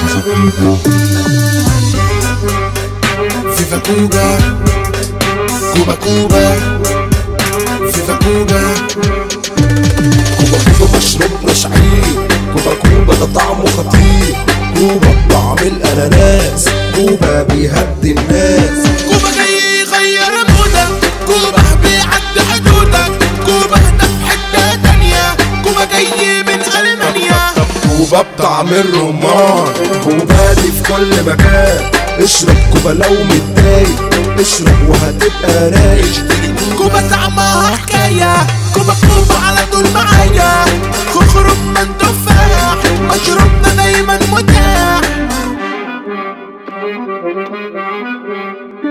فيفا كوبا كوبا كوبا فيفا كوبا كوبا كوبا مشروب مش عيب كوبا كوبا ده طعمه خطير كوبا بطعم الاناناس كوبا بيهدي الناس كوبا جاي يغير مودك كوبا بيعدي حدودك كوبا ده في حتة تانية كوبا جاي من ألمانيا كوبا بطعم الرمان كوبا دي في كل مكان اشرب كوبا لو متضايق اشرب وهتبقى رايق كوبا طعمها حكاية كوبا كوبا على طول معايا خروج من تفاح مشروبنا دايما متاح